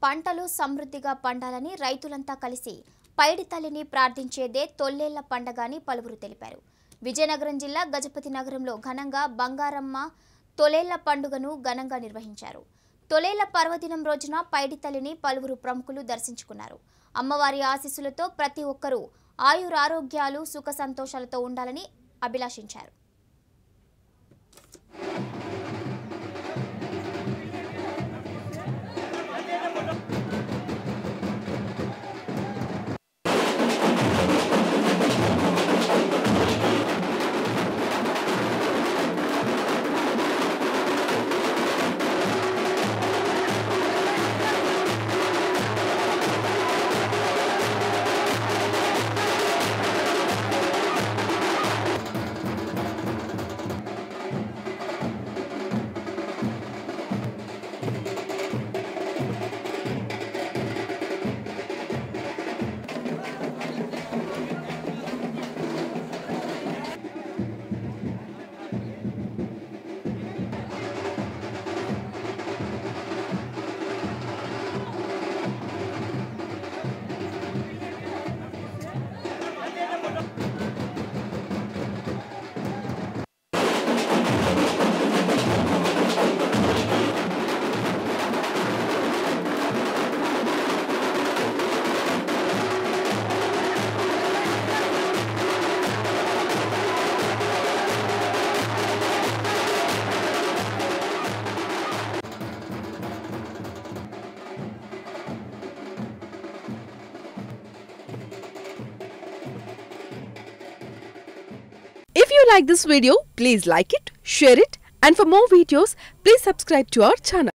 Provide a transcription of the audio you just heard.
పంటలు సమృద్ధిగా పండాలని రైతులంతా కలిసి పైడి తల్లిని ప్రార్థించేదే తొల్లేళ్ల పండగ అని పలువురు తెలిపారు విజయనగరం జిల్లా గజపతి నగరంలో ఘనంగా బంగారమ్మ తొలేళ్ల పండుగను ఘనంగా నిర్వహించారు తొలేళ్ల పర్వదినం రోజున పైడి తల్లిని పలువురు ప్రముఖులు దర్శించుకున్నారు అమ్మవారి ఆశీస్సులతో ప్రతి ఒక్కరూ ఆయురారోగ్యాలు సుఖ సంతోషాలతో ఉండాలని అభిలాషించారు If you like this video, please like it, share it, and for more videos, please subscribe to our channel.